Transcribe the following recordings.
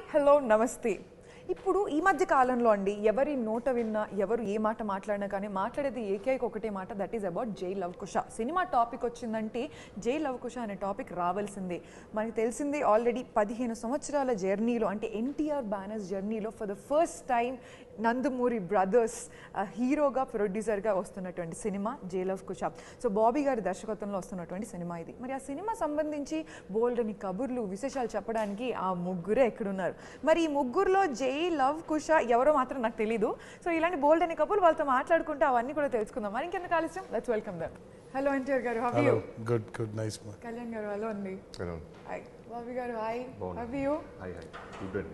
Hello నమస్తే ఇప్పుడు ఈ మధ్య కాలంలో అండి ఎవరి నోట విన్నా ఎవరు ఏ మాట మాట్లాడినా కానీ మాట్లాడేది ఏకైక ఒకటే మాట that is about Jai Lava Kusa సినిమా టాపిక్ వచ్చిందంటే జై లవ్ కుష అనే టాపిక్ రావాల్సిందే మనకి తెలిసిందే ఆల్రెడీ పదిహేను సంవత్సరాల జర్నీలో అంటే ఎన్టీఆర్ బ్యానర్స్ జర్నీలో for the first time Nandamuri brothers హీరోగా ప్రొడ్యూసర్గా వస్తున్నటువంటి సినిమా జై లవ్ కుష సో బాబీ గారి దర్శకత్వంలో వస్తున్నటువంటి సినిమా ఇది మరి ఆ సినిమా సంబంధించి బోల్డ్ అని కబుర్లు విశేషాలు చెప్పడానికి ఆ ముగ్గురే ఎక్కడున్నారు మరి ఈ ముగ్గురులో జై లవ్ కుష ఎవరో మాత్రం నాకు తెలీదు సో ఇలాంటి బోల్డ్ అని కబుర్లు వాళ్ళతో మాట్లాడుకుంటే అవన్నీ కూడా తెలుసుకుందాం మరి ఇంకెందుకు ఆలస్యం let's welcome them hello NTR garu how you hello good good nice మా కళ్యాణ్ గారు హలో అండి hello hi Bobby garu hi how you hi hi good అండి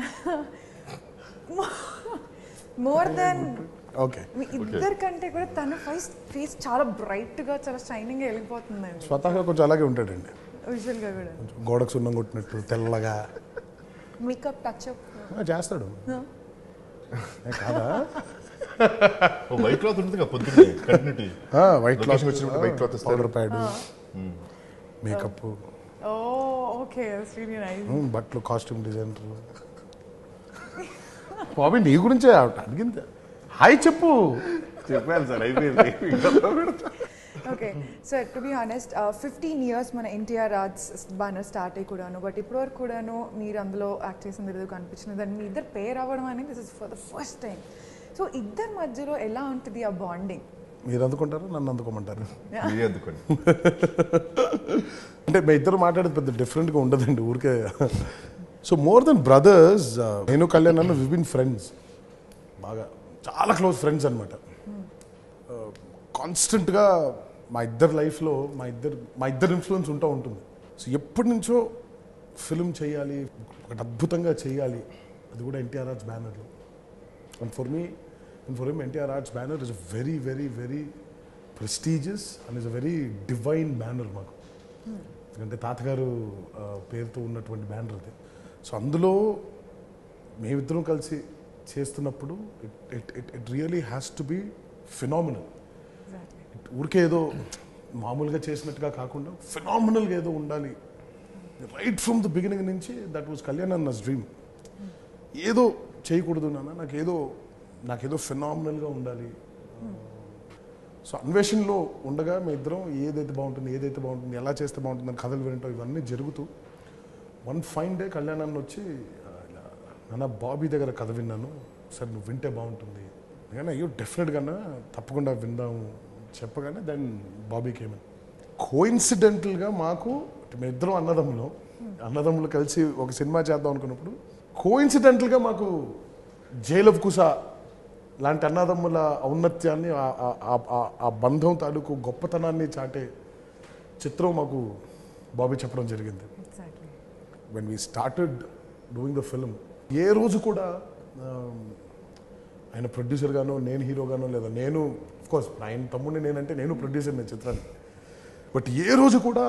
మోర్ దెన్ ఓకే మీ ఇద్దరి కంటే కూడా తన ఫేస్ ఫేస్ చాలా బ్రైట్ గా చాలా షైనింగ్ గా వెళ్ళిపోతుందండి స్వతహాగా కొంచెం అలాగే ఉంటాడండి విజువల్ గా కూడా కొంచెం గోడకు సున్నం కొట్టినట్టు తెల్లగా మేకప్ టచ్ అప్ ఆ, చేస్తాడు ఏ కాదా ఓ వైట్ క్లాత్ ఉంటుంది కదా పొద్దున్నే కంటిన్యూటీ వైట్ క్లాత్ Location వచ్చినప్పుడు white cloth ఇస్తారు. Powder pad makeup oh okay really nice బట్టలు కాస్ట్యూమ్ డిజైనర్ బాబీ నీ గురించే ఆవిడ అడిగింది హాయ్ చెప్పు చెప్పాను సార్ అయిపోయింది okay sir to be honest fifteen years మన ఎన్టీఆర్ రాజ్ బ్యానర్ స్టార్ట్ అయ్యి కూడాను బట్ ఇప్పటివరకు కూడాను మీరు అందులో యాక్ట్ చేసిన ఏదో కనిపించినది అని మీ ఇద్దరు పేరు అవ్వడం అనేది this is for the first time so ఇద్దరి మధ్యలో ఎలా ఉంటుంది ఆ బాండింగ్ మీరు అందుకుంటారు నన్ను అందుకోమంటారు మీరే అందుకోండి అంటే మీ ఇద్దరు మాట్లాడేది పెద్ద డిఫరెంట్గా ఉండదండి ఊరికే సో మోర్ దెన్ బ్రదర్స్ నేను కళ్యాణ్ అన్న వి బిన్ ఫ్రెండ్స్ బాగా చాలా క్లోజ్ ఫ్రెండ్స్ అనమాట కాన్స్టెంట్గా మా ఇద్దరు లైఫ్లో మా ఇద్దరు మా ఇద్దరు ఇన్ఫ్లుయెన్స్ ఉంటూ ఉంటుంది సో ఎప్పటి నుంచో ఫిల్మ్ చేయాలి ఒకటి అద్భుతంగా చేయాలి అది కూడా ఎన్టీఆర్ ఆర్ట్స్ బ్యానర్లో and for me and for him NTR Arts banner is a very very very prestigious and is a very divine banner మాకు ఎందుకంటే తాతగారు ఆ, పేరుతో ఉన్నటువంటి బ్యానర్ అది సో అందులో మేమిద్దరం కలిసి చేస్తున్నప్పుడు it it it it really has to be phenomenal ఊరికే ఏదో మామూలుగా చేసినట్టుగా కాకుండా ఫినామినల్గా ఏదో ఉండాలి రైట్ ఫ్రమ్ ద బిగినింగ్ నుంచి దట్ వాజ్ కళ్యాణ్ అన్నస్ డ్రీమ్ ఏదో చేయకూడదు నాన్న నాకేదో నాకేదో ఫినామినల్గా ఉండాలి సో అన్వేషణలో ఉండగా మీ ఇద్దరం ఏదైతే బాగుంటుంది ఏదైతే బాగుంటుంది ఎలా చేస్తే బాగుంటుంది అని కథలు వినటం ఇవన్నీ జరుగుతూ వన్ ఫైన్ డే కళ్యాణ్ అన్న వచ్చి ఆ, ఇలా, నాన్న బాబీ దగ్గర కథ విన్నాను సార్ నువ్వు వింటే బాగుంటుంది కానీ అయ్యో డెఫినెట్గా తప్పకుండా విందాము చెప్పగానే దెన్ బాబీకి ఏమని కోయిన్సిడెంటల్గా మాకు మేము ఇద్దరం అన్నదమ్ములు అన్నదమ్ములు కలిసి ఒక సినిమా చేద్దాం అనుకున్నప్పుడు కోయిన్సిడెంటల్గా మాకు జైల్ ఆఫ్ కుసా లాంటి అన్నదమ్ముల ఔన్నత్యాన్ని ఆ- ఆ- ఆ- ఆ- ఆ బంధం తాలూకు గొప్పతనాన్ని చాటే చిత్రం మాకు బాబీ చెప్పడం జరిగింది exactly when we started doing the film ఏ రోజు కూడా ఆ, ఆయన ప్రొడ్యూసర్ గానో నేను హీరో గానో లేదా నేను కోర్స్ ఆయన తమ్ముడిని నేనంటే నేను ప్రొడ్యూసర్ నేను చిత్రాన్ని బట్ ఏ రోజు కూడా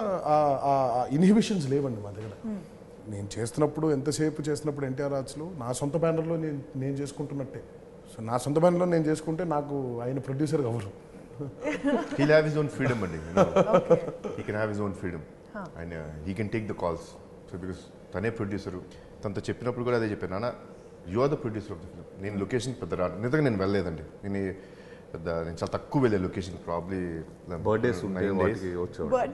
ఆ ఇన్హిబిషన్స్ లేవండి మా దగ్గర నేను చేస్తున్నప్పుడు ఎంతసేపు చేస్తున్నప్పుడు ఎన్టీఆర్ ఆర్ట్స్లో నా సొంత బ్యానర్లో నేను నేను చేసుకుంటున్నట్టే సో నా సొంత బ్యానర్లో నేను చేసుకుంటే నాకు ఆయన ప్రొడ్యూసర్ అవ్వరు he have his own freedom అండి he can have his own freedom and he can take the calls so because తనే ప్రొడ్యూసరు తనతో చెప్పినప్పుడు కూడా అదే చెప్పాను నాన్న you are the producer of the film నేను లొకేషన్ పెద్ద రా నిజంగా నేను వెళ్ళలేదండి నేను ఈ పెద్ద నేను చాలా తక్కువ వెళ్ళే లొకేషన్ ప్రాబ్లీ బర్త్డేస్ ఉంటే వాటికి వచ్చేవాడు బట్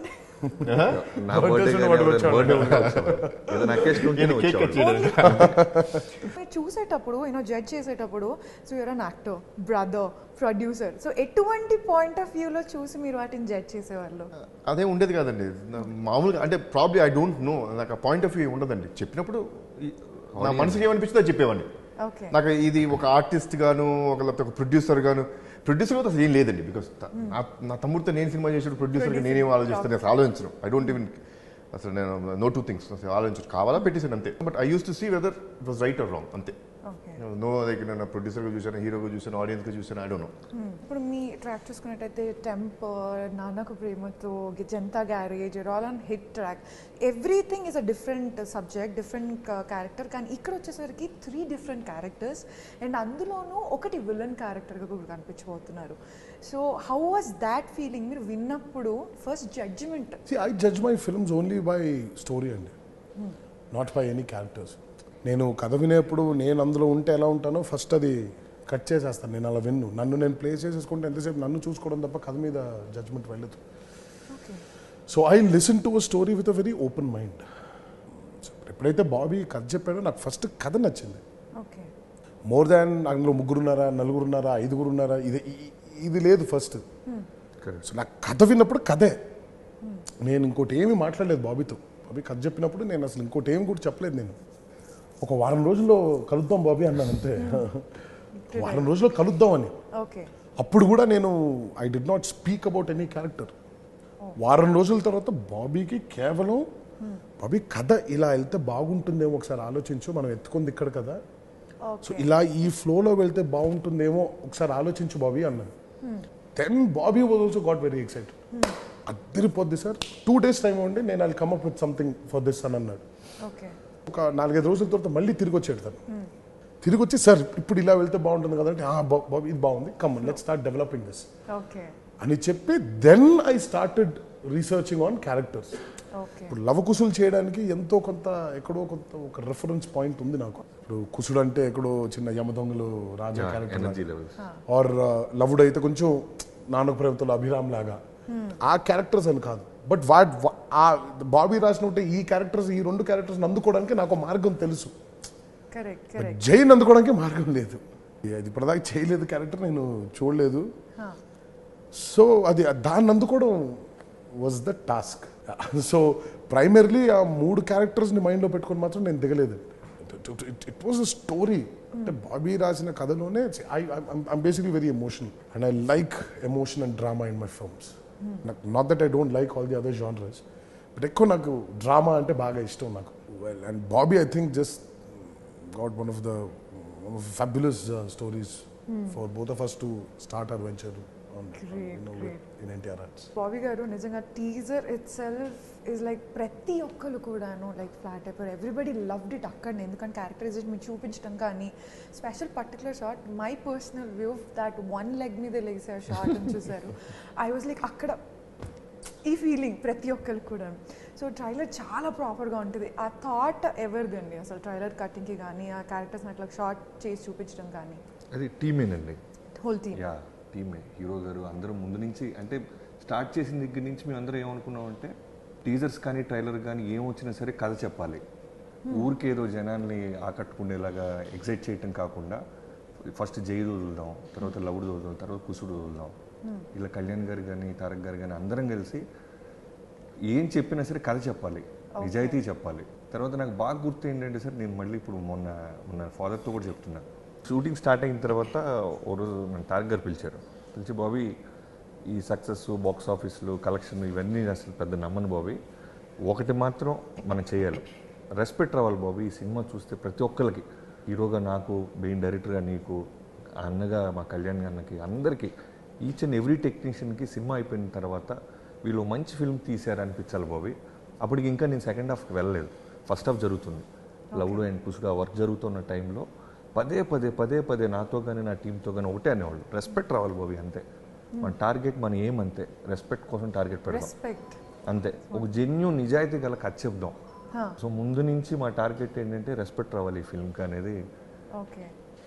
నా బర్త్డే కానీ ఎవరైనా బర్త్డే ఉంటే వచ్చేవాడు ఏదైనా అకేషన్ ఉంటేనే కేక్ కట్ వచ్చేవాడు చేయడానికి మీరు చూసేటప్పుడు యూనో జడ్జ్ చేసేటప్పుడు so you're an actor brother producer so ఎటువంటి పాయింట్ ఆఫ్ వ్యూలో చూసి మీరు వాటిని జడ్జ్ చేసేవాళ్ళు అదే ఉండేది కాదండి నా- మామూలుగా అంటే ప్రాబ్లీ ఐ డోంట్ నో నాకు ఆ పాయింట్ ఆఫ్ వ్యూ ఉండదండి చెప్పినప్పుడు ఈ- నా మనసుకి ఏమనిపించిందో అది చెప్పేవాడిని ఓకే నాకు ఇది ఒక ఆర్టిస్ట్ గాను ఒక లేకపోతే ఒక ప్రొడ్యూసర్ గాను ప్రొడ్యూసర్ అసలు ఏం లేదండి బికాస్ నా తమ్ముడితో నేను సినిమా చేసిన ప్రొడ్యూసర్గా నేనేం ఆలోచిస్తాను అసలు ఆలోచించను ఐ డోంట్ ఈవెన్ అసలు నేను నో టూ థింగ్స్ అసలు ఆలోచించను కావాలా పెట్టేసాను అంతే but I use to see whether it was right or wrong అంతే ఓకే నో లైక్ నేను ప్రొడ్యూసర్గా చూసాను హీరోగా చూసాను ఆడియన్స్గా చూసాను ఐ డోంట్ నో ఇప్పుడు మీ ట్రాక్ చూసుకున్నట్టయితే టెంపర్ నాన్నకు ప్రేమతో గి- Janatha Garage all on hit track everything is a different subject different character కానీ ఇక్కడ వచ్చేసరికి త్రీ డిఫరెంట్ క్యారెక్టర్స్ అండ్ అందులోనూ ఒకటి విలన్ క్యారెక్టర్గా కూడా కనిపించబోతున్నారు so how was that feeling మీరు విన్నప్పుడు first judgement See, I judge my films only by story and not by any characters. నేను కథ వినేప్పుడు నేను అందులో ఉంటే ఎలా ఉంటానో ఫస్ట్ అది కట్ చేసేస్తాను నేను అలా విన్ను నన్ను నేను ప్లే చేసేసుకుంటే ఎంతసేపు నన్ను చూసుకోవడం తప్ప కథ మీద జడ్జ్మెంట్ వెళ్ళదు okay so I listen to a story with a very open mind ఎప్పుడైతే బాబీ కథ చెప్పాడో నాకు ఫస్ట్ కథ నచ్చింది ఓకే మోర్ దాన్ అందులో ముగ్గురున్నారా నలుగురున్నారా ఐదుగురున్నారా ఇది ఇ- ఇది లేదు ఫస్ట్ కరెక్ట్ సో నాకు కథ విన్నప్పుడు కథే నేను ఇంకోటి ఏమీ మాట్లాడలేదు బాబీతో బాబీ కథ చెప్పినప్పుడు నేను అసలు ఇంకోటి ఏమి కూడా చెప్పలేదు నేను ఒక వారం రోజుల్లో కలుద్దాం బాబీ అన్నాను అంతే వారం రోజుల్లో కలుద్దాం అని ఓకే అప్పుడు కూడా నేను I did not speak about any character వారం రోజుల తర్వాత బాబీకి కేవలం బాబీ కథ ఇలా వెళ్తే బాగుంటుందేమో ఒకసారి ఆలోచించు మనం ఎత్తుకుంది ఇక్కడ కదా సో ఓకే ఇలా ఈ ఫ్లోలో వెళ్తే బాగుంటుందేమో ఒకసారి ఆలోచించు బాబీ అన్నాను then Bobby was also got very excited అద్దరిపోద్ది సార్ టూ డేస్ టైం ఉండి నేను అది come up with something for this అని అన్నాడు ఓకే ఒక నాలుగైదు రోజుల తర్వాత మళ్ళీ తిరిగి వచ్చాడు తను తిరిగి వచ్చి సార్ ఇప్పుడు ఇలా వెళ్తే బాగుంటుంది కదంటే "ఆ, బా- బాబీ ఇది బాగుంది come let start developing this okay అని చెప్పి then I started researching on characters okay ఇప్పుడు లవకుశులు చేయడానికి ఎంతో కొంత ఎక్కడో కొంత ఒక రెఫరెన్స్ పాయింట్ ఉంది నాకు ఇప్పుడు కుశుడు అంటే ఎక్కడో చిన్న యమదొంగలు రాజా ఎనర్జీ క్యారెక్టర్ లెవెల్స్ ఆర్ లవుడు అయితే కొంచెం నానక ప్రేమతో అభిరామ్ లాగా ఆ క్యారెక్టర్స్ అని కాదు బట్ వాట్ ఆ బాబీ రాసినట్టే ఈ క్యారెక్టర్స్ ఈ రెండు క్యారెక్టర్స్ అందుకోవడానికి నాకు ఒక మార్గం తెలుసు కరెక్ట్ కరెక్ట్ జైన్ అందుకోవడానికి మార్గం లేదు అది ఇప్పటిదాకా చేయలేదు క్యారెక్టర్ నేను చూడలేదు సో అది దాన్ని అందుకోవడం was the task so primarily ఆ మూడు క్యారెక్టర్స్ని మైండ్లో పెట్టుకొని మాత్రం నేను దిగలేదు ఇట్ వాజ్ అ స్టోరీ అంటే బాబీ రాసిన కథలోనే I I'm basically very emotional and I like emotion and drama in my films not that I don't like all the other genres but ఎక్కువ నాకు డ్రామా అంటే బాగా ఇష్టం నాకు well and Bobby I think just got one of the one of the fabulous uh, stories for both of us to start our venture on Great, you know, great. with, in NTR Arts. Bobby garu నిజంగా teaser itself is like ప్రతి ఒక్కరు కూడాను like flat అయిపోయారు everybody loved it అక్కడనే ఎందుకంటే characterization మీకు చూపించడం కానీ special particular shot my personal view that one leg మీద లేసే ఆ షార్ట్ చూసారు ఐ వాజ్ లైక్ అక్కడ ఈ ఫీలింగ్ ప్రతి ఒక్కరికి కూడా సో ట్రైలర్ చాలా ప్రాపర్గా ఉంటుంది ఆ థాట్ ఎవరిదండి అసలు ట్రైలర్ కటింగ్కి కానీ ఆ క్యారెక్టర్స్ని అట్లా షార్ట్ చేసి చూపించడం కానీ అది టీమేనండి హోల్ టీమ్ యా టీమే హీరో గారు అందరూ ముందు నుంచి అంటే స్టార్ట్ చేసిన దగ్గర నుంచి మేము అందరం ఏమనుకున్నాం అంటే టీజర్స్ కానీ ట్రైలర్ కానీ ఏం వచ్చినా సరే కథ చెప్పాలి ఊరికేదో జనాల్ని ఆకట్టుకునేలాగా ఎగ్జైట్ చేయటం కాకుండా ఫస్ట్ జైలు వదులుదాం తర్వాత లవుడు వదులుదాం తర్వాత కుసుడు వదులుదాం ఇలా కళ్యాణ్ గారు కానీ తారక్ గారు కానీ అందరం కలిసి ఏం చెప్పినా సరే కథ చెప్పాలి నిజాయితీ చెప్పాలి తర్వాత నాకు బాగా గుర్తు ఏంటంటే సార్ నేను మళ్ళీ ఇప్పుడు మొన్న మొన్న ఫాదర్తో కూడా చెప్తున్నా షూటింగ్ స్టార్ట్ అయిన తర్వాత ఓ రోజు నన్ను తారక్ గారు పిలిచారు పిలిచి బాబీ ఈ సక్సెస్ బాక్స్ ఆఫీసులు కలెక్షన్ ఇవన్నీ అసలు పెద్ద నమ్మను బాబీ ఒకటి మాత్రం మనం చేయాలి రెస్పెక్ట్ రావాలి బాబీ ఈ సినిమా చూస్తే ప్రతి ఒక్కరికి హీరోగా నాకు మెయిన్ డైరెక్టర్గా నీకు ఆ అన్నగా మా కళ్యాణ్ అన్నకి అందరికీ ఈచ్ అండ్ ఎవ్రీ టెక్నీషియన్కి సినిమా అయిపోయిన తర్వాత వీళ్ళు మంచి ఫిల్మ్ తీశారు అనిపించాలి బాబీ అప్పటికి ఇంకా నేను సెకండ్ హాఫ్కి వెళ్ళలేదు ఫస్ట్ హాఫ్ జరుగుతుంది లవ్డు అండ్ కుసుడు ఆ వర్క్ జరుగుతున్న టైంలో పదే పదే పదే పదే నాతో కానీ నా టీంతో కానీ ఒకటే అనేవాళ్ళు రెస్పెక్ట్ రావాలి బాబీ అంతే మన టార్గెట్ మన ఏం అంతే రెస్పెక్ట్ కోసం టార్గెట్ పెడదాం రెస్పెక్ట్ అంతే ఒక జెన్యూ నిజాయితీ గల కథ చెప్దాం Huh. సో ముందు నుంచి మా టార్గెట్ ఏంటంటే రెస్పెక్ట్ రావాలి ఈ ఫిల్మ్కి అనేది ఓకే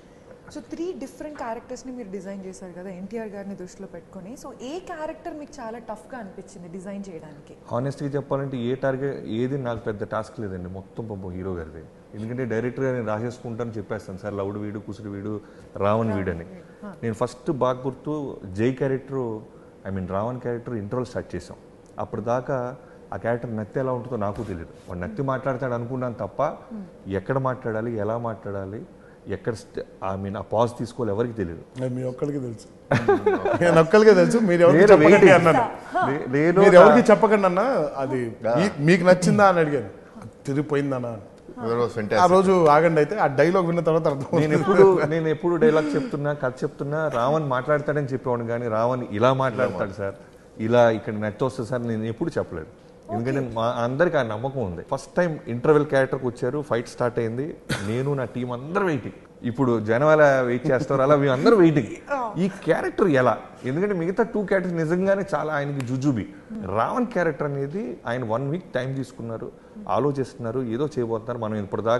సో త్రీ డిఫరెంట్ క్యారెక్టర్స్ని మీరు డిజైన్ చేశారు కదా ఎన్టీఆర్ గారిని దృష్టిలో పెట్టుకొని సో ఏ క్యారెక్టర్ మీకు చాలా టఫ్గా అనిపించింది డిజైన్ చేయడానికి హానెస్ట్గా చెప్పాలంటే ఏ టార్గెట్ ఏది నాకు పెద్ద టాస్క్ లేదండి మొత్తం పాపం హీరో గారిది ఎందుకంటే డైరెక్ట్గా నేను రాసేసుకుంటాను చెప్పేస్తాను సార్ లవుడు వీడు కుసుడు వీడు రావణ్ వీడు అని నేను ఫస్ట్ బాగా గుర్తు Jai character I mean Ravan character interval start చేసాం అప్పటిదాకా ఆ క్యారెక్టర్ నత్తి ఎలా ఉంటుందో నాకు తెలియదు వాడు నత్తి మాట్లాడతాడు అనుకున్నాను తప్ప ఎక్కడ మాట్లాడాలి ఎలా మాట్లాడాలి ఎక్కడ ఐ మీన్ ఆ పాజ్ తీసుకోవాలి ఎవరికి తెలియదు అది మీ ఒక్కరికి తెలుసు నేను ఒక్కరికే తెలుసు మీరు ఎవరికి నేను చెప్పకండి waiting. అన్నాను నే- నేను మీరు ఎవరికి చెప్పకండి అన్న అది మీ- మీకు నచ్చిందా అని అడిగాను అది తిరిగిపోయిందన్నా అని. That was ఆ fantastic. రోజు ఆగండి అయితే ఆ డైలాగ్ విన్న తర్వాత అర్థం నేను ఎప్పుడు నేను ఎప్పుడు డైలాగ్ చెప్తున్నా కథ చెప్తున్నా రావణ్ మాట్లాడతాడని చెప్పేవాడు కానీ రావణ్ ఇలా మాట్లాడతాడు సార్ ఇలా ఇక్కడ నెట్ వస్తుంది సార్ నేను ఎప్పుడు చెప్పలేదు ఎందుకంటే మా అందరికి ఆ నమ్మకం ఉంది ఫస్ట్ టైం ఇంటర్వెల్ క్యారెక్టర్కి వచ్చారు ఫైట్ స్టార్ట్ అయింది నేను నా టీం అందరూ వెయిటింగ్ ఇప్పుడు జనం ఎలా వెయిట్ చేస్తారు అలా మేము అందరూ వెయిటింగ్ ఈ క్యారెక్టర్ ఎలా ఎందుకంటే మిగతా టూ క్యారెక్టర్స్ నిజంగానే చాలా ఆయనకి జుజుబి రావణ్ క్యారెక్టర్ అనేది ఆయన వన్ వీక్ టైం తీసుకున్నారు ఆలోచిస్తున్నారు ఏదో చేయబోతున్నారు మనం ఇప్పటిదాకా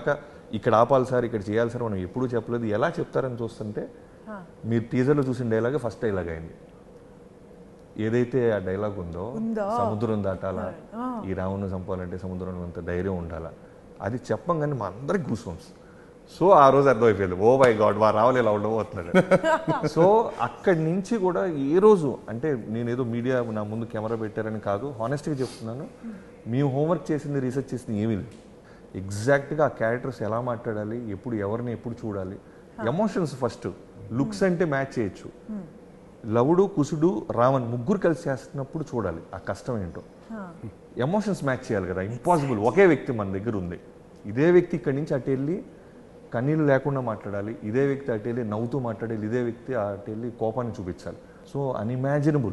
ఇక్కడ ఆపాలి సార్ ఇక్కడ చేయాలి సార్ మనం ఎప్పుడూ చెప్పలేదు ఎలా చెప్తారని చూస్తుంటే మీరు టీజర్లో చూసిన డైలాగ్ ఫస్ట్ డైలాగ్ అయింది ఏదైతే ఆ డైలాగ్ ఉందో ఉందో. సముద్రం దాటాలా ఈ రావణ్ణి చంపాలంటే సముద్రంలో అంత ధైర్యం ఉండాలా అది చెప్పంగానే మా అందరికి కూర్చోమ్స్ సో ఆ రోజు అర్థమైపోయింది ఓ మై గాడ్ వా రావాలి ఇలా ఉండబోతున్నాడు సో అక్కడి నుంచి కూడా ఏ రోజు అంటే నేనేదో మీడియా నా ముందు కెమెరా పెట్టారని కాదు హానెస్ట్గా చెప్తున్నాను మేము హోంవర్క్ చేసింది రీసెర్చ్ చేసింది ఏమీ లేదు ఎగ్జాక్ట్గా ఆ క్యారెక్టర్స్ ఎలా మాట్లాడాలి ఎప్పుడు ఎవరిని ఎప్పుడు చూడాలి ఎమోషన్స్ ఫస్ట్ లుక్స్ అంటే మ్యాచ్ చేయొచ్చు లవుడు కుసుడు రావణ్ ముగ్గురు కలిసి చేస్తున్నప్పుడు చూడాలి ఆ కష్టం ఏంటో ఎమోషన్స్ మ్యాచ్ చేయాలి కదా ఇంపాసిబుల్ ఒకే వ్యక్తి మన దగ్గర ఉంది ఇదే వ్యక్తి ఇక్కడి నుంచి అటు వెళ్ళి కన్నీళ్ళు లేకుండా మాట్లాడాలి ఇదే వ్యక్తి అటు వెళ్ళి నవ్వుతూ మాట్లాడాలి ఇదే వ్యక్తి అటు వెళ్ళి కోపాన్ని చూపించాలి so unimaginable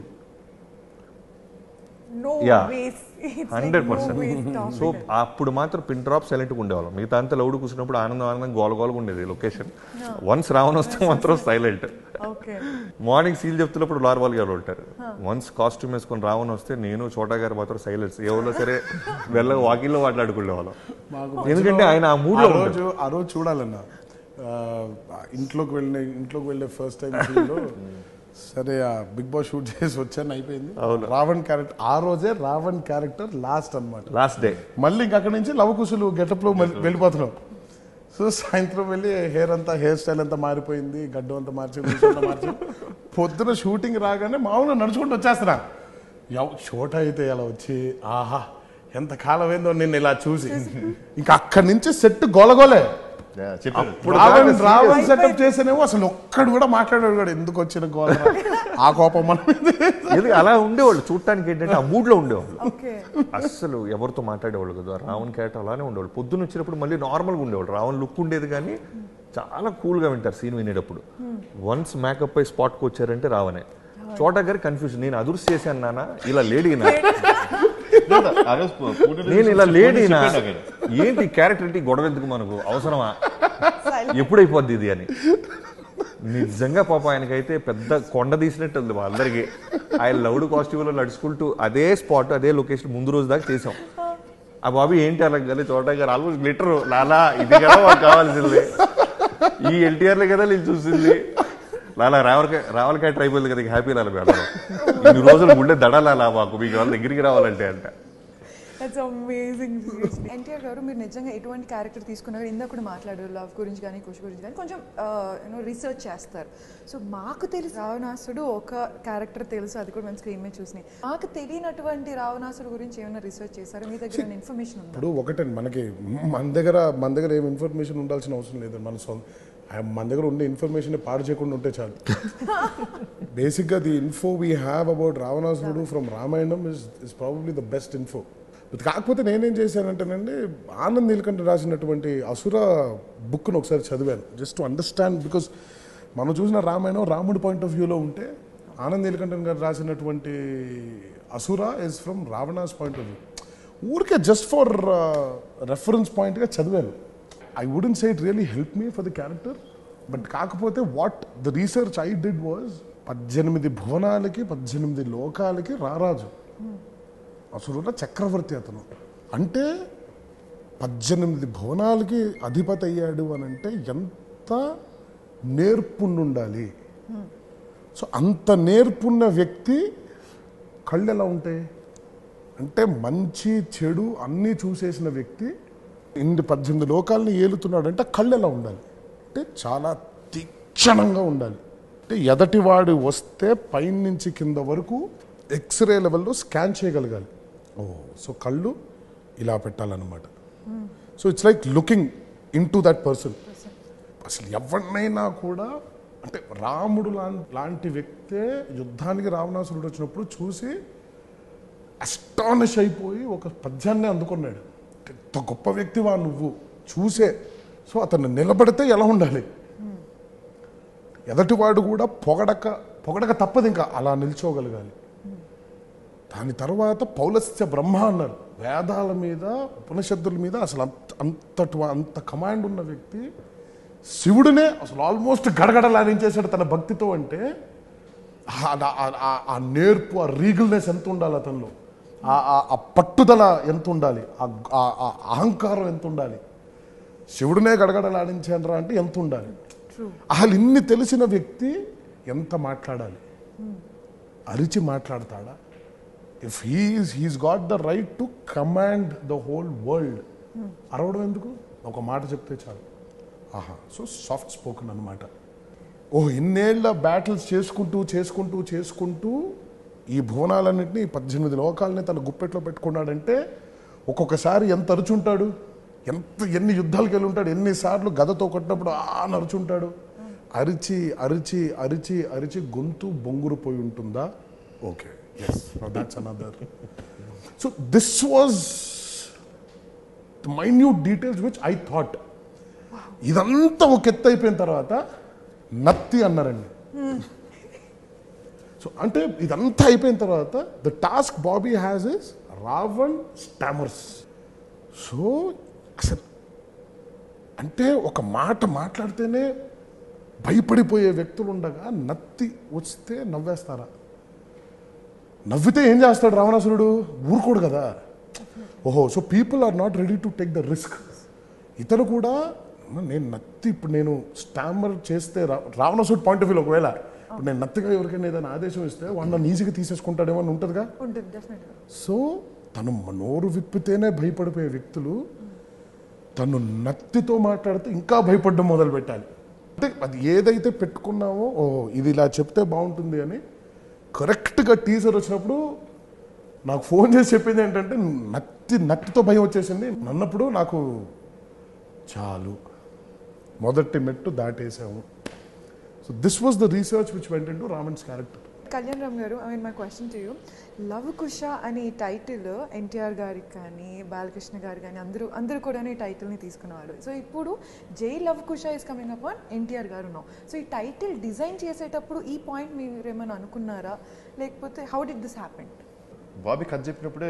no Yeah. Ways hundred percent so అప్పుడు మాత్రం పిన్ డ్రాప్ సైలెంట్గా ఉండేవాళ్ళం మిగతా అంతా లౌడ్ కూర్చున్నప్పుడు ఆనందం ఆనందం గోల గోలగా ఉండేది లొకేషన్ వన్స్ రావణ్ వస్తే మాత్రం సైలెంట్ ఓకే మార్నింగ్ సీల్ చెప్తున్నప్పుడు నార్మల్ గారు ఉంటారు వన్స్ కాస్ట్యూమ్ వేసుకొని రావణ్ వస్తే నేను చోటా గారు మాత్రం సైలెన్స్ ఎవరో సరే వెళ్ళ వాకిల్లో మాట్లాడుకునే వాళ్ళం ఎందుకంటే ఆయన ఆ మూడ్ ఆ లో ఉంటారు రోజు ఆ రోజు చూడాలన్న ఆ, ఇంట్లోకి వెళ్ళిన ఇంట్లోకి వెళ్ళే ఫస్ట్ టైం లో సరే ఆ బిగ్ బాస్ షూట్ చేసి వచ్చాను అయిపోయింది రావణ్ క్యారెక్టర్ ఆ రోజే రావణ్ క్యారెక్టర్ లాస్ట్ అన్నమాట లాస్ట్ డే మళ్ళీ ఇంక అక్కడి నుంచి లవకుశులు గెటప్ లో మళ్ళీ వెళ్ళిపోతున్నాం సో సాయంత్రం వెళ్ళి హెయిర్ అంతా హెయిర్ స్టైల్ అంతా మారిపోయింది గడ్డం అంతా మార్చి మీసం అంతా మార్చి పొద్దున షూటింగ్ రాగానే మామూలుగా నడుచుకుంటూ వచ్చేస్తున్నా ఎవ చోట అయితే ఇలా వచ్చి ఆహా ఎంత కాలమైందో నిన్ను ఇలా చూసి ఇంకా అక్కడి నుంచి సెట్ గోలగోలే చెప్పారు రావణ్ రావణ్ సెటప్ చేసేనేమో అసలు ఒక్కడు కూడా మాట్లాడాడు కూడా ఎందుకు వచ్చిన గోల ఆ కోపం మన మీద. ఎందుకు అలా ఉండేవాళ్ళు చూడటానికి ఏంటంటే ఆ మూడ్ లో ఉండేవాళ్ళు ఓకే అస్సలు ఎవరితో మాట్లాడేవాళ్ళు కదా రావణ్ క్యారెక్టర్ అలానే ఉండేవాళ్ళు పొద్దున్న వచ్చినప్పుడు మళ్ళీ నార్మల్గా ఉండేవాళ్ళు రావణ్ లుక్ ఉండేది కానీ చాలా కూల్గా వింటారు సీన్ వినేటప్పుడు వన్స్ మేకప్ అయి స్పాట్కి వచ్చారంటే రావణే చోటా గారి కన్ఫ్యూజన్ నేను అదుర్స్ చేశాను నాన్న ఇలా లేడీనా ఆ రోజు పూ- పూటలో నేను ఇలా చెప్పాడు లేడీనా నాకు ఆయన. ఏంటి క్యారెక్టర్ ఏంటి గొడవ ఎందుకు మనకు అవసరమా ఎప్పుడైపోద్ది ఇది అని నిజంగా పాప ఆయనకైతే పెద్ద కొండ తీసినట్టు ఉంది అందరికి ఆయన లౌడ్ కాస్ట్యూమ్లో నడుచుకుంటూ అదే స్పాట్ అదే లొకేషన్ ముందు రోజు దాకా చేసాం ఆ బాబు ఏంటి అలా కానీ చోట గారు ఆల్మోస్ట్ గ్లిటర్ లాలా ఇది కదా మాకు కావాల్సింది ఈ ఎన్టీఆర్లే కదా నేను చూసింది లాలా రావలకాయ రావలకాయ ట్రైబల్ కదా హ్యాపీ లాలా మేడం ఇన్ని రోజులు గుండె దడాలా మాకు మీకు వాళ్ళ దగ్గరికి రావాలంటే అంట దట్స్ అమేజింగ్ ఎన్టీఆర్ గారు మీరు నిజంగా ఎటువంటి క్యారెక్టర్ తీసుకున్నారు ఇందాక కూడా మాట్లాడారు లవ్ గురించి కానీ కుష్ గురించి కానీ కొంచెం యూనో రీసెర్చ్ చేస్తారు సో మాకు తెలిసి రావణాసుడు ఒక క్యారెక్టర్ తెలుసు అది కూడా మేము స్క్రీన్ మీద చూసినాయి మాకు తెలియనటువంటి రావణాసుడు గురించి ఏమైనా రీసెర్చ్ చేశారు మీ దగ్గర ఇన్ఫర్మేషన్ ఉందా ఇప్పుడు ఒకటే మనకి మన దగ్గర మన దగ్గర ఏం ఇన్ఫర్మేషన్ ఉండాల్సిన అవసరం లేదు మన సొంత ఆ మన దగ్గర ఉండే ఇన్ఫర్మేషన్ పాడు చేయకుండా ఉంటే చాలు బేసిక్గా the info we have about రావణాసురుడు from Ramayanam is is probably the best info కాకపోతే నేనేం చేశానంటేనండి ఆనంద్ నీలకంఠ రాసినటువంటి అసుర బుక్ను ఒకసారి చదివాను జస్ట్ టు అండర్స్టాండ్ బికాస్ మనం చూసిన రామాయణం రాముడి పాయింట్ ఆఫ్ వ్యూలో ఉంటే ఆనంద్ నీలకంఠన్ గారు రాసినటువంటి అసుర ఇస్ ఫ్రమ్ రావణాస్ పాయింట్ ఆఫ్ వ్యూ ఊరికే జస్ట్ ఫర్ రెఫరెన్స్ పాయింట్గా చదివాను I wouldn't say it really help me for the character but కాకపోతే what the research I did was పద్దెనిమిది భువనాలకి పద్దెనిమిది లోకాలకి రారాజు అసలు చక్రవర్తి అతను అంటే పద్దెనిమిది భువనాలకి అధిపతి అయ్యాడు అని అంటే ఎంత నేర్పుండుండాలి సో అంత నేర్పున్న వ్యక్తి కళ్ళు ఎలా ఉంటాయి అంటే మంచి చెడు అన్నీ చూసేసిన వ్యక్తి ఇన్ని పద్దెనిమిది లోకాలని ఏలుతున్నాడు అంటే కళ్ళు ఎలా ఉండాలి అంటే చాలా తీక్షణంగా ఉండాలి అంటే ఎదటివాడు వస్తే పైనుంచి కింద వరకు ఎక్స్రే లెవెల్లో స్కాన్ చేయగలగాలి ఓ సో కళ్ళు ఇలా పెట్టాలన్నమాట so it's like looking into that person అసలు ఎవరినైనా కూడా అంటే రాముడు లాం- లాంటి వ్యక్తే యుద్ధానికి రావణాసురుడు వచ్చినప్పుడు చూసి అస్టానిష్ అయిపోయి ఒక పద్యాన్ని అందుకున్నాడు ఎంత గొప్ప వ్యక్తివా నువ్వు చూసే సో అతను నిలబడితే ఎలా ఉండాలి ఎదటివాడు కూడా పొగడక పొగడక తప్పదు ఇంకా అలా నిల్చోగలగాలి దాని తర్వాత పౌలస్య బ్రహ్మ అన్నారు వేదాల మీద ఉపనిషత్తుల మీద అసలు అంత అంతటి అంత కమాండ్ ఉన్న వ్యక్తి శివుడినే అసలు ఆల్మోస్ట్ గడగడలాడించేశాడు తన భక్తితో అంటే ఆ- ఆ- ఆ- ఆ నేర్పు ఆ రీగల్నెస్ ఎంత ఉండాలి అతనిలో ఆ- ఆ- ఆ పట్టుదల ఎంత ఉండాలి ఆ- ఆ ఆ అహంకారం ఎంత ఉండాలి శివుడినే గడగడలాడించానరా అంటే ఎంత ఉండాలి అసలు ఇన్ని తెలిసిన వ్యక్తి ఎంత మాట్లాడాలి అరిచి మాట్లాడతాడా if he's he's got the right to command the whole world అరవడం ఎందుకు ఒక మాట చెప్తే చాలు ఆహా సో సాఫ్ట్ స్పోకన్ అనమాట ఓ ఇన్నేళ్ల బ్యాటిల్స్ చేసుకుంటూ చేసుకుంటూ చేసుకుంటూ ఈ భువనాలన్నింటినీ పద్దెనిమిది లోకాలని తన గుప్పెట్లో పెట్టుకున్నాడంటే ఒక్కొక్కసారి ఎంత అరుచుంటాడు ఎంత ఎన్ని యుద్ధాలకు వెళ్ళి ఉంటాడు ఎన్నిసార్లు గదతో కొట్టినప్పుడు ఆ నరుచుంటాడు అరిచి అరిచి అరిచి అరిచి గొంతు బొంగురు పోయి ఉంటుందా okay yes that's another so this was the minute details which I thought ఇదంతా ఒక ఎత్తు అయిపోయిన తర్వాత నత్తి అన్నారండి సో అంటే ఇదంతా అయిపోయిన తర్వాత the task Bobby has is Ravan stammers so అసలు అంటే ఒక మాట మాట్లాడితేనే భయపడిపోయే వ్యక్తులు ఉండగా నత్తి వస్తే నవ్వేస్తారా నవ్వితే ఏం చేస్తాడు రావణాసురుడు ఊరుకోడు కదా ఓహో so people are not ready to take the risk ఇతను కూడా "అమ్మ, నేను నత్తి ఇప్పుడు నేను స్టామర్ చేస్తే రా- రావణాసురుడు పాయింట్ ఆఫ్ వ్యూ ఒకవేళ ఇప్పుడు నేను నత్తిగా ఎవరికైనా ఏదైనా ఆదేశం ఇస్తే వాడు నన్ను ఈజీగా తీసేసుకుంటాడేమో అని ఉంటుందిగా ఉంటుంది డెఫినెట్గా సో తను నోరు విప్పితేనే భయపడిపోయే వ్యక్తులు తను నత్తితో మాట్లాడితే ఇంకా భయపడడం మొదలు పెట్టాలి అంటే అది ఏదైతే పెట్టుకున్నామో ఓ ఇది ఇలా చెప్తే బాగుంటుంది అని కరెక్ట్గా టీజర్ వచ్చినప్పుడు నాకు ఫోన్ చేసి చెప్పింది ఏంటంటే నత్తి నత్తితో భయం వచ్చేసింది నన్నప్పుడు నాకు చాలు మొదటి మెట్టు దాటేసాము so this was the research which went to రామన్స్ character Kalyan Ram garu I mean my question to you Lava Kusa అనే టైటిల్ ఎన్టీఆర్ గారికి కానీ బాలకృష్ణ గారు కానీ అందరూ అందరూ కూడా ఈ టైటిల్ని తీసుకున్నారు సో ఇప్పుడు Jai Lava Kusa is coming up on NTR garu no so ఈ టైటిల్ డిజైన్ చేసేటప్పుడు ఈ పాయింట్ మీరు ఏమైనా అనుకున్నారా లేకపోతే how did this happen Bobby కథ చెప్పినప్పుడే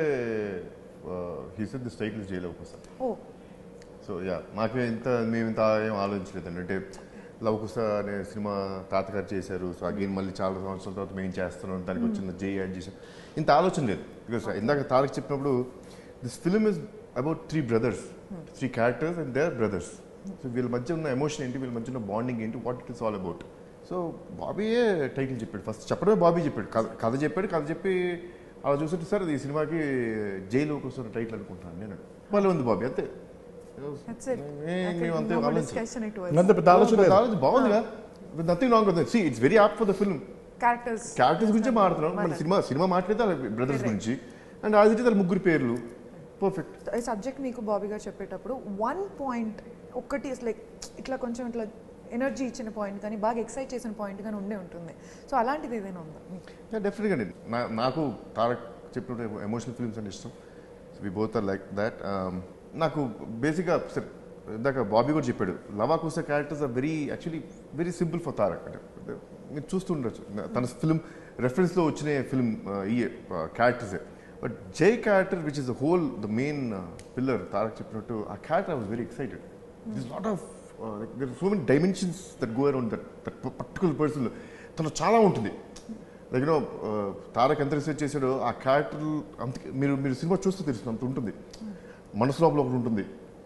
హీ సెడ్ దిస్ టైటిల్ జైలు కోసం ఓ సో యా మాకు ఇంత మేము ఇంత ఏం ఆలోచించలేదండి అంటే లవకుశ అనే సినిమా తాతగారు చేశారు సో అగైన్ మళ్ళీ చాలా సంవత్సరాల తర్వాత మేము చేస్తున్నాం దానికి వచ్చిన జై యాడ్ చేసాం ఇంత ఆలోచన లేదు బికాస్ ఇందాక తారక్ చెప్పినప్పుడు this film is about three brothers three characters and they are brothers so వీళ్ళ మధ్య ఉన్న ఎమోషన్ ఏంటి వీళ్ళ మధ్య ఉన్న బాండింగ్ ఏంటి what it is all about so బాబీయే టైటిల్ చెప్పాడు ఫస్ట్ చెప్పడమే బాబీ చెప్పాడు కథ కథ చెప్పాడు కథ చెప్పి అలా చూస్తుంటే సార్ ఈ సినిమాకి జైలు కోసం టైటిల్ అనుకుంటున్నాను నేను మళ్ళీ ఉంది బాబీ అంతే That's it. ఏ- మేము అంతే No more ఆలోచించాం. discussion it was. అంత పెద్ద ఆలోచన లేదు ఆలోచన బాగుందిగా nothing wrong with see it's very apt for the film Characters. Characters గురించే మాట్లాడుతున్నాం మళ్ళీ సినిమా సినిమా మాట్లాడితే బ్రదర్స్ గురించి అండ్ అది వాళ్ళ ముగ్గురు పేర్లు పర్ఫెక్ట్ ఈ సబ్జెక్ట్ మీకు బాబీ గారు చెప్పేటప్పుడు వన్ పాయింట్ ఒక్కటి లైక్ ఇట్లా కొంచెం ఇట్లా ఎనర్జీ ఇచ్చిన పాయింట్ కానీ బాగా ఎక్సైట్ చేసిన పాయింట్ కానీ ఉండే ఉంటుంది సో అలాంటిది ఏదైనా ఉందా మీకు డెఫినెట్గా అండి నా నాకు తారక్ చెప్పినట్టు ఎమోషనల్ ఫిల్మ్స్ అంటే ఇష్టం we both are like that నాకు బేసిక్గా సరే ఇందాక బాబీ కూడా చెప్పాడు Lava Kusa characters are very actually very simple for Tarak అంటే మీరు చూస్తుండొచ్చు తన ఫిల్మ్ రెఫరెన్స్లో వచ్చిన ఫిల్మ్ ఈ క్యారెక్టర్సే but Jai character which is the whole the main pillar Tarak చెప్పినట్టు ఆ character I was very excited this lot of there so many dimensions that go around that that particular person తను చాలా ఉంటుంది లైక్ నో తారక్ ఎంత research చేశాడో ఆ character అంత మీరు మీరు సినిమా చూస్తే తెలుస్తుంది అంత ఉంటుంది మనసు లోపల ఒకటి ఉంటుంది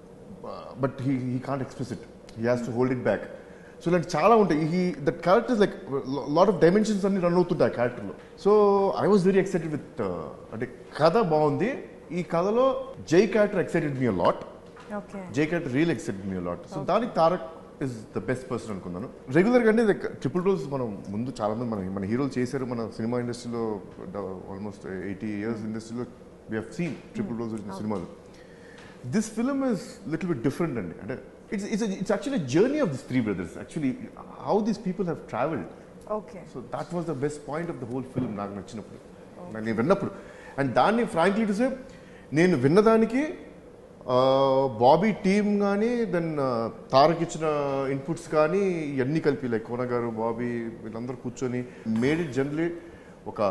but he he can't express it he has to hold it back so ఇలాంటి చాలా ఉంటాయి he that characters like lot of dimensions అన్ని రన్ అవుతుంటాయి ఆ క్యారెక్టర్లో so I was very excited with అంటే కథ బాగుంది ఈ కథలో Jai character excited me lot okay Jai character real excited me lot so దానికి Tarak is the best person అనుకున్నాను రెగ్యులర్గా అంటే ట్రిపుల్ రోల్స్ మనం ముందు చాలా మంది మన మన హీరోలు చేశారు మన సినిమా ఇండస్ట్రీలో ఆల్మోస్ట్ ఎయిటీ ఇయర్స్ ఇండస్ట్రీలో we have seen triple roles వచ్చిన సినిమాలు this film is little bit different అండి అంటే it's it's it's actually journey of this three brothers actually how these people have travelled okay so that was the best point of the whole film నాకు నచ్చినప్పుడు నాకు నేను విన్నప్పుడు and దాన్ని frankly to say నేను విన్నదానికి బాబీ టీమ్ కానీ then Tarak ఇచ్చిన ఇన్పుట్స్ కానీ ఇవన్నీ కలిపి లైక్ కోన గారు బాబీ వీళ్ళందరూ కూర్చొని మేడ్ ఇట్ జనరలీ ఒక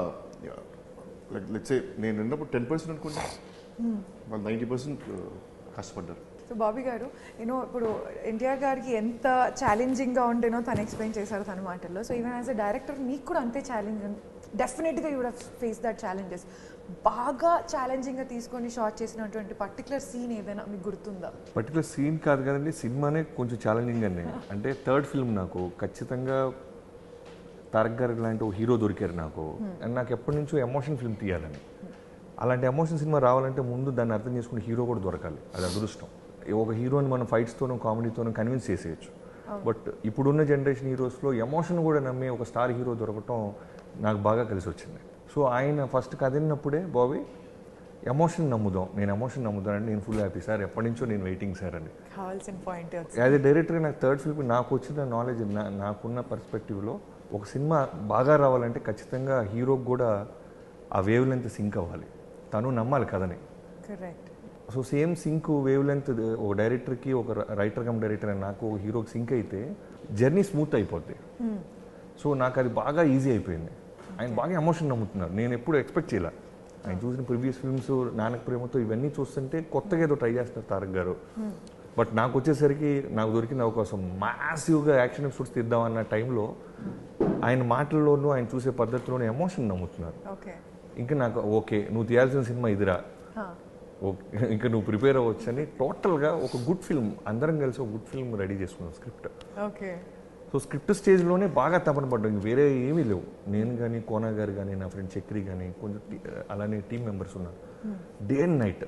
లైక్ లెట్సే నేను విన్నప్పుడు టెన్ పర్సెంట్ అనుకుంటా వాళ్ళు నైంటీ పర్సెంట్ కష్టపడ్డారు సో బాబీ గారు యూనో ఇప్పుడు ఎన్టీఆర్ గారికి ఎంత ఛాలెంజింగ్గా ఉంటేనో తను ఎక్స్ప్లెయిన్ చేశారు తన మాటల్లో so even as a director మీకు కూడా అంతే ఛాలెంజ్ డెఫినెట్గా యూ ఫేస్ దట్ ఛాలెంజెస్ బాగా ఛాలెంజింగ్గా తీసుకొని షార్ట్ చేసినటువంటి పర్టికులర్ సీన్ ఏదైనా మీకు గుర్తుందా పర్టికులర్ సీన్ కాదు కదండి సినిమానే కొంచెం ఛాలెంజింగ్ అండి అంటే థర్డ్ ఫిల్మ్ నాకు ఖచ్చితంగా తారక్ గారు లాంటి ఒక హీరో దొరికారు నాకు అండ్ నాకు ఎప్పటి నుంచో ఎమోషన్ ఫిల్మ్ తీయాలని అలాంటి ఎమోషన్ సినిమా రావాలంటే ముందు దాన్ని అర్థం చేసుకునే హీరో కూడా దొరకాలి అది అదృష్టం ఒక హీరోని మనం ఫైట్స్తోనూ కామెడీతోనూ కన్విన్స్ చేసేయచ్చు బట్ ఇప్పుడున్న జనరేషన్ హీరోస్లో ఎమోషన్ కూడా నమ్మే ఒక స్టార్ హీరో దొరకటం నాకు బాగా కలిసి వచ్చింది సో ఆయన ఫస్ట్ కదిలినప్పుడే బాబీ ఎమోషన్ నమ్ముదాం నేను ఎమోషన్ నమ్ముదానంటే నేను ఫుల్ హ్యాపీ సార్ ఎప్పటి నుంచో నేను వెయిటింగ్ సార్ అని కావాల్సిన పాయింట్ యాజ్ ఎ డైరెక్టర్ నాకు థర్డ్ ఫిల్మ్ నాకు వచ్చిన నాలెడ్జ్ నాకున్న పర్స్పెక్టివ్లో ఒక సినిమా బాగా రావాలంటే ఖచ్చితంగా హీరోకి కూడా ఆ వేవ్ లెంత్ సింక్ అవ్వాలి తను నమ్మాలి కథని correct so same sync wavelength ఒక డైరెక్టర్కి ఒక రైటర్ కమ్ డైరెక్టర్ అని నాకు ఒక హీరోకి సింక్ అయితే జర్నీ స్మూత్ అయిపోద్ది సో నాకు అది బాగా ఈజీ అయిపోయింది ఆయన బాగా ఎమోషన్ నమ్ముతున్నారు నేను ఎప్పుడు ఎక్స్పెక్ట్ చేయలే ఆయన చూసిన ప్రీవియస్ ఫిల్మ్స్ నానక్ ప్రేమతో ఇవన్నీ చూస్తుంటే కొత్తగా ఏదో ట్రై చేస్తారు తారక్ గారు బట్ నాకు వచ్చేసరికి నాకు దొరికిన అవకాశం మాసివ్గా యాక్షన్ ఎపిసోడ్స్ తీద్దామన్న టైంలో ఆయన మాటల్లోనూ ఆయన చూసే పద్ధతిలోనూ ఎమోషన్ నమ్ముతున్నారు ఓకే ఇంకా నాకు ఓకే నువ్వు తీయాల్సిన సినిమా ఇదిరా ఓకే ఇంకా నువ్వు ప్రిపేర్ అవ్వచ్చు అని టోటల్గా ఒక గుడ్ ఫిల్మ్ అందరం కలిసి ఒక గుడ్ ఫిల్మ్ రెడీ చేసుకున్నాం స్క్రిప్ట్ ఓకే సో స్క్రిప్ట్ స్టేజ్లోనే బాగా తపన పడ్డాం ఇంక వేరే ఏమీ లేవు నేను కానీ కోనా గారు కానీ నా ఫ్రెండ్ చక్రి కానీ కొంచెం టీ- అలానే టీం మెంబర్స్ ఉన్నారు డే అండ్ నైట్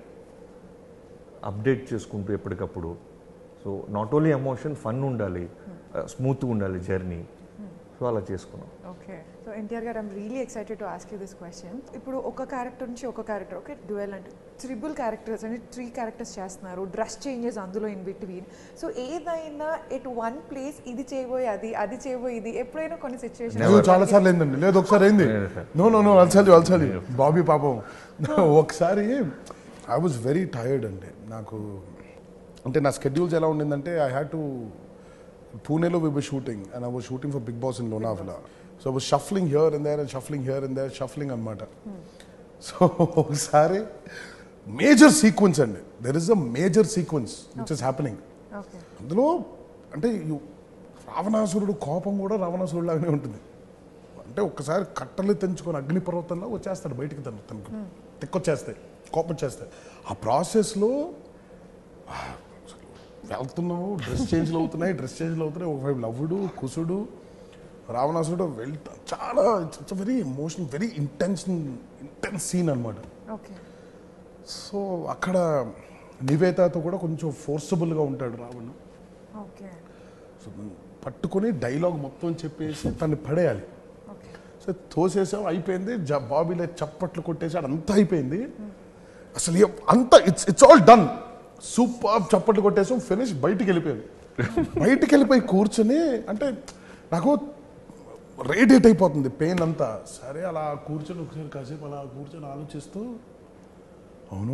అప్డేట్ చేసుకుంటూ ఎప్పటికప్పుడు so not only emotion fun ఉండాలి స్మూత్గా ఉండాలి జర్నీ సో అలా చేసుకున్నాం ఓకే సో ఎన్టీఆర్ గారు I'm really excited to ask you this question ఇప్పుడు ఒక క్యారెక్టర్ నుంచి ఒక క్యారెక్టర్ ఓకే డ్యూయల్ అంటే త్రిబుల్ క్యారెక్టర్స్ అంటే త్రీ క్యారెక్టర్స్ చేస్తున్నారు డ్రెస్ చేంజెస్ అందులో ఇన్ బిట్వీన్ సో ఏదైనా ఎట్ వన్ ప్లేస్ ఇది చేయబోయి అది అది చేయబోయి ఇది ఎప్పుడైనా కొన్ని సిచ్యువేషన్ లేదు చాలా సార్లు అయిందండి లేదు ఒకసారి అయింది నో నో నో అలసాలి అలసాలి బాబీ పాపం ఒకసారి ఐ వాజ్ వెరీ టైర్డ్ అండి నాకు అంటే నా స్కెడ్యూల్స్ ఎలా ఉండిందంటే ఐ హ్యాడ్ టు పూణేలో we be shooting and I was shooting for big boss in Lonavala so I was shuffling here and there and shuffling here and there shuffling అనమాట so ఒకసారి major sequence అండి there is a major sequence which is happening okay అందులో అంటే you- రావణాసురుడు కోపం కూడా రావణాసురుడు లాగానే ఉంటుంది అంటే ఒక్కసారి కట్టలు తెంచుకొని అగ్నిపర్వతంలో వచ్చేస్తాడు బయటికి తను తనకు తిక్కొచ్చేస్తాయి కోపం వచ్చేస్తాయి ఆ ప్రాసెస్లో వెళ్తున్నావు డ్రెస్ చేంజ్లు అవుతున్నాయి డ్రెస్ చేంజ్లు అవుతున్నాయి ఒకవైపు లవ్వుడు కుసుడు రావణాసురుడు వెళ్తా చాలా it's very emotion very intense intense scene అనమాట ఓకే సో అక్కడ నివేతాతో కూడా కొంచెం ఫోర్సబుల్గా ఉంటాడు రావణ్ ఓకే సో పట్టుకొని డైలాగ్ మొత్తం చెప్పేసి తన్ని పడేయాలి ఓకే సో తోసేసాం అయిపోయింది జ- బాబీలో చప్పట్లు కొట్టేసాడు అంతా అయిపోయింది అసలు ఏ- అంతా it's it's all done super చప్పట్లు కొట్టేసాం ఫినిష్ బయటికి వెళ్ళిపోయాను బయటికి వెళ్ళిపోయి కూర్చొని అంటే నాకు రేడియేట్ అయిపోతుంది పెయిన్ అంతా సరే అలా కూర్చొని ఒకసారి కాసేపు అలా కూర్చొని ఆలోచిస్తూ అవును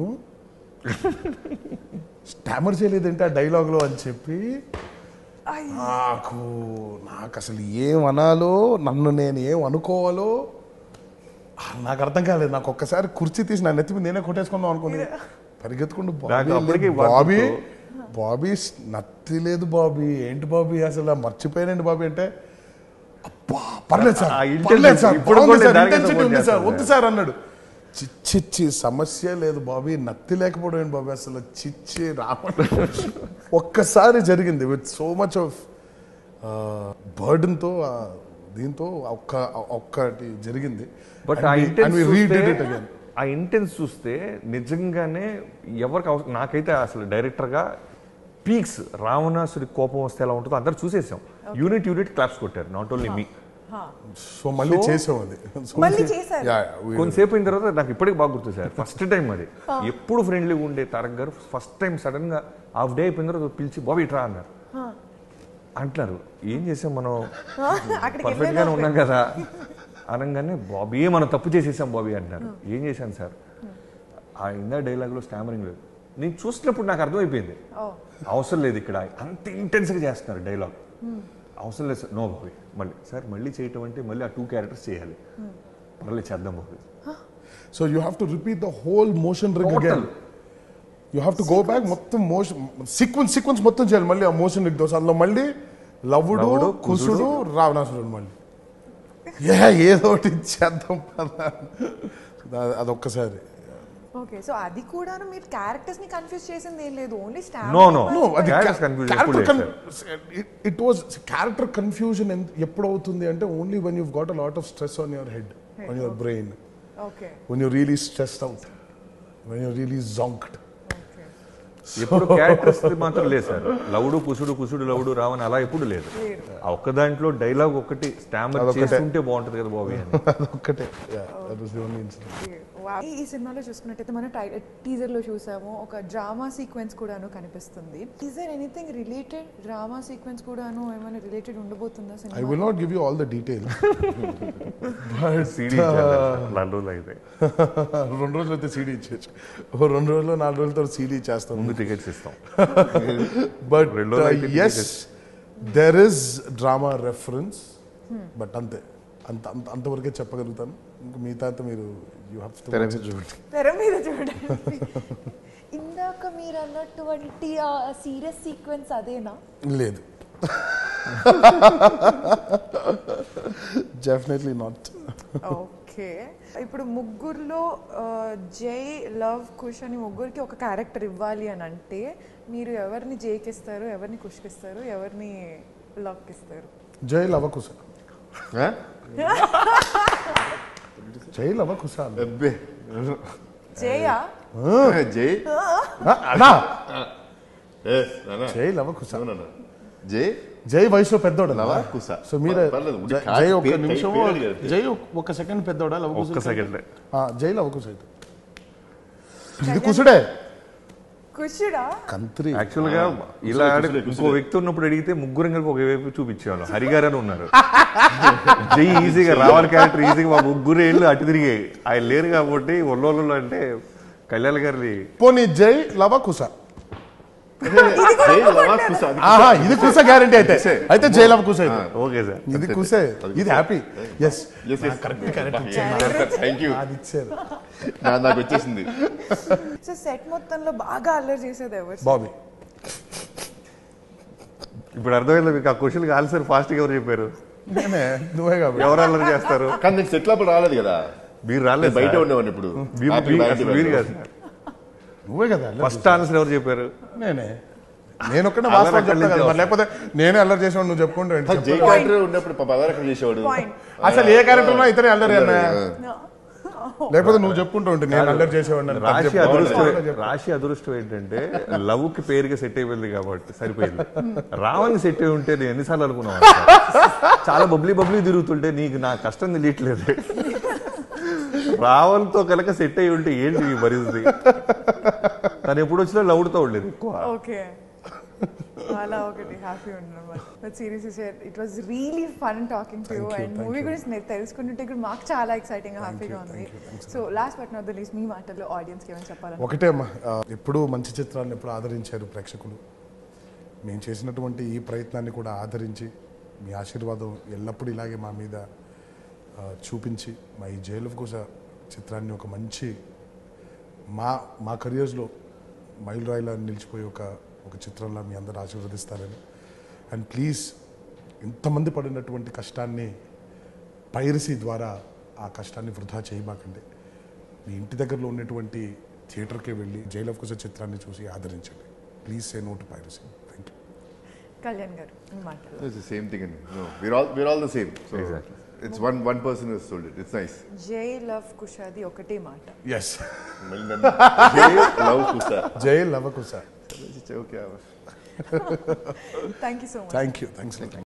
స్టామర్ చేయలేదంటే ఆ డైలాగ్లో అని చెప్పి నాకు నాకు అసలు ఏం అనాలో నన్ను నేను ఏం అనుకోవాలో ఆ, నాకు అర్థం కాలేదు నాకు ఒక్కసారి కుర్చీ తీసి నా నెత్తి మీద నేనే కొట్టేసుకుందాం అనుకుని పరిగెత్తుకుంటూ నాకు బాబీ అప్పటికి లేదు, బాబీ వాటితో- బాబీ నత్తి లేదు బాబీ ఏంటి బాబీ అసలు మర్చిపోయానండి బాబీ అంటే అబ్బా పర్లేదు సార్ ఆ intensity పర్లేదు సార్ ఇప్పుడు బాగుంది కూడా సార్ దానికే intensity support ఉంది సార్ చేస్తాను వద్దు సార్ అన్నాడు చిచ్చిచ్చి సమస్య లేదు బాబీ నత్తి లేకపోవడం ఏంటి బాబీ అసలు చిచ్చి రావడం ఒక్కసారి జరిగింది విత్ సో మచ్ ఆఫ్ బర్డన్తో దీంతో ఒక్క ఒక్కటి జరిగింది బట్ And ఆ we- intense and we redid it చూస్తే again. ఆ ఇంటెన్స్ చూస్తే నిజంగానే ఎవరికి అవసరం నాకైతే అసలు డైరెక్టర్గా పీక్స్ రావణాసుడి కోపం వస్తే ఎలా ఉంటుందో అందరు చూసేసాం యూనిట్ యూనిట్ క్లాప్స్ కొట్టారు నాట్ ఓన్లీ మీ సో మళ్ళీ So- చేసాం అది So మళ్ళీ we- చేశారు? Yeah, yeah, we- కొంతసేపు అయిన తర్వాత నాకు ఇప్పటికి బాగా గుర్తు సార్ ఫస్ట్ టైం అది ఎప్పుడు ఫ్రెండ్లీగా ఉండే తారక్ గారు ఫస్ట్ టైం సడన్ గా హాఫ్ డే అయిపోయిన తర్వాత పిలిచి బాబీ ఇట్రా అన్నారు అంటున్నారు ఏం చేసాం మనం అక్కడికి పర్ఫెక్ట్ గానే ఉన్నాం కదా అనగానే బాబీ మనం తప్పు చేసేసాం బాబీ అంటున్నారు ఏం చేశాను సార్ ఆ ఇందా డైలాగ్లో స్టామరింగ్ లేదు నేను చూసినప్పుడు నాకు అర్థమైపోయింది ఓ అవసరం లేదు ఇక్కడ అంత ఇంటెన్స్గా చేస్తున్నారు డైలాగ్ అవసరం లేదు సార్ నో బాబీ మళ్ళీ సార్ మళ్ళీ చేయటం అంటే మళ్ళీ ఆ టూ క్యారెక్టర్స్ చేయాలి పర్లేదు చేద్దాం Bobby so you have to repeat the whole motion rig Total. Again you have to go back మొత్తం మోషన్ సీక్వెన్స్ సీక్వెన్స్ మొత్తం చేయాలి మళ్ళీ ఆ మోషన్ ఇట్ దోస్ అందులో మళ్ళీ లవుడు లవుడు, కుసుడు రావణాసురుడు మళ్ళీ ఏ ఏదో ఒకటి చేద్దాం పద. దా- అదొక్కసారి ఓకే సో అది కూడా మీరు క్యారెక్టర్స్ ని కన్ఫ్యూజ్ చేసింది ఏం లేదు ఓన్లీ No, no. No, అది Characters confusion ఎప్పుడు లేదు, ఇట్ వాజ్ క్యారెక్టర్ కన్ఫ్యూజన్ ఎప్పుడు అవుతుంది అంటే only when you got a lot of stress on your head on your brain okay when you're really stressed out, when you're really zonked. Okay ఎప్పుడు characters మాత్రం లేదు sir లవుడు కుసుడు కుసుడు లవుడు రావని అలా ఎప్పుడు లేదు ఆ ఒక్క దాంట్లో డైలాగ్ ఒకటి స్టామర్ అదొకటే. చేస్తుంటే బాగుంటది కదా బాబు అని అదొక్కటే that was the only incident ఈ ఈ సినిమాలో చూసుకున్నట్టయితే మనం టీజర్ లో చూసాము ఒక డ్రామా సీక్వెన్స్ కూడాను కనిపిస్తుంది is there anything related drama sequence కూడాను ఏమైనా రిలేటెడ్ ఉండబోతుందా ఐ సినిమా will not give you all the details సీడీ రెండు రోజులు అయితే రెండు రోజులు అయితే సీడీ ఇచ్చేచ్చు ఓ రెండు రోజులు నాలుగు రోజులతో సీడీ చేస్తాం ముందు టికెట్స్ ఇస్తాం బట్ రెండు రోజులు అయితే yes there is drama reference but అంతే అంత అంత అంతవరకే చెప్పగలుగుతాను ఇంకా మిగతా అంతా మీరు యూ హ్యావ్ టు తెర మీద చూడండి తెర మీద చూడండి ఇందాక మీరు అన్నటువంటి ఆ సీరియస్ సీక్వెన్స్ అదేనా లేదు డెఫినెట్లీ నాట్ ఓకే ఇప్పుడు ముగ్గురులో ఆ, జై లవ్ కుష్ అని ముగ్గురికి ఒక క్యారెక్టర్ ఇవ్వాలి అని అంటే మీరు ఎవరిని జైకి ఇస్తారు ఎవరిని కుష్కి ఇస్తారు ఎవరిని లవ్కి ఇస్తారు జై లవకుశ ఆ? జై లవకుశ అబ్బే జయా జై అన్నా Yes, నాన్న. జై లవకుశ అవునన్నా. జై జై వయసులో పెద్దోడు లవ కుశ. సో మీరే పర్లేదు, జై- కాదు, జై ఒక పేరు- నిమిషం పేరు కాదు. జై ఒక సెకండ్ పెద్దోడా లవకుశ ఒక్క సెకండ్ జై లవకుశ అయితే ఇది కుసుడే కుషుడా కంత్రి యాక్చువల్ గా ఇలా ఆడ- ఇంకో వ్యక్తి ఉన్నప్పుడు అడిగితే ముగ్గురం కలిపి ఒక వైపు చూపించేవాళ్ళం హరిగారు అని ఉన్నారు జై ఈజీగా రావాలి క్యారెక్టర్ ఈజీగా మా ముగ్గురు ఏళ్ళు అటు తిరిగాయి ఆయన లేరు కాబట్టి ఒళ్ళోళ్ళు అంటే కళ్యాణ్ గారి పోనీ జై లవకుశ జై లవ కుశ. అది ఆహా ఇది కుశ గ్యారంటీ అయితే అయితే జై లవకుశ అయితే ఓకే సార్ ఇది కుసే ఇది happy yes Yes, yes. Thank you. అది ఇచ్చారు నా- నాకు వచ్చేసింది సో సెట్ మొత్తంలో బాగా అల్లరి చేసేది ఎవరు బాబీ ఇప్పుడు అర్థమైంది మీకు ఆ క్వశ్చన్కి ఆన్సర్ ఫాస్ట్ గా ఎవరు చెప్పారు నేనే నువ్వే కాబట్టి ఎవరు అల్లరి చేస్తారు కానీ నేను సెటిల్ అప్పుడు రాలేదు కదా మీరు నేను రాలేదు బయట సార్. ఉండేవాడిని ఇప్పుడు మీరు- Happy మీరు- Valentine అసలు మీరు Day. కాదు సార్. నువ్వే కదా అల్లరి ఫస్ట్ ఆన్సర్ ఎవరు చెప్పారు చేసేది. నేనే నేను ఒక్కడే అల్లరి వాస్తవం అక్కడి చెప్తా కదా నుంచి మరి లేకపోతే నేనే అల్లరి చేసేవాడు నువ్వు చెప్పుకుంటూ ఏంటి జై చెప్పు. క్యారెక్టర్ ఉన్నప్పుడు పదార్ ఎక్కడ చేసేవాడు పాయింట్ అసలు ఏ క్యారెక్టర్ ఉన్నా ఇతరే అల్లరి అన్న ఆ. లేకపోతే నువ్వు చెప్పుకుంటూ ఉంటే నేను అల్లరి చేసేవాడిని అని. రాశి చెప్పు. అదృష్టం చెప్పు. రాశి అదృష్టం ఏంటంటే లవ్ కి పేరుగా సెట్ అయిపోయింది కాబట్టి సరిపోయింది రావణ్ సెట్ అయి ఉంటే నేను ఎన్నిసార్లు అనుకున్నాను చాలా బబ్లీ బబ్లీ తిరుగుతుంటే నీకు నా కష్టం తెలియట్లేదు రావణ్తో కనుక సెట్ అయి ఉంటే ఏంటి ఈ పరిస్థితి తను ఎప్పుడు వచ్చినా లవ్డ్తో ఉండలేదు ఎక్కువ ఓకే అలా ఒకటి హ్యాపీ ఉండడం but serious it was really fun talking to you and movie గురించి నేను తెలుసుకుంటుంటే కూడా మాకు చాలా ఎక్సైటింగ్ హ్యాపీగా ఉంది so last but not the least మీ మాటల్లో ఆడియన్స్కి ఏమైనా చెప్పాలని ఒకటే అమ్మా ఆ, ఎప్పుడూ మంచి చిత్రాలను ఎప్పుడు ఆదరించారు ప్రేక్షకులు మేము చేసినటువంటి ఈ ప్రయత్నాన్ని కూడా ఆదరించి మీ ఆశీర్వాదం ఎల్లప్పుడూ ఇలాగే మా మీద ఆ, చూపించి మా ఈ జైలు కోసం చిత్రాన్ని ఒక మంచి మా మా కెరియర్స్లో మైలురాయిలా నిలిచిపోయి ఒక ఒక చిత్రంలా మీ అందరూ ఆశీర్వదిస్తారని అండ్ ప్లీజ్ ఇంతమంది పడినటువంటి కష్టాన్ని పైరసీ ద్వారా ఆ కష్టాన్ని వృధా చేయమాకండి మీ ఇంటి దగ్గరలో ఉన్నటువంటి థియేటర్కి వెళ్ళి జైల్ ఆఫ్ కుస చిత్రాన్ని చూసి ఆదరించండి please say no to piracy thank you Kalyan గారు మీ మాటల్లో It's the same thing. and, No, we're all we're all the same. So Exactly. it's one one person who has sold it. It's nice. Jai Lava కుషాది ఒకటే మాట yes మళ్ళీ నన్ను Jai Lava Kusa Jai Lava Kusa okay thank you so much thank you thanks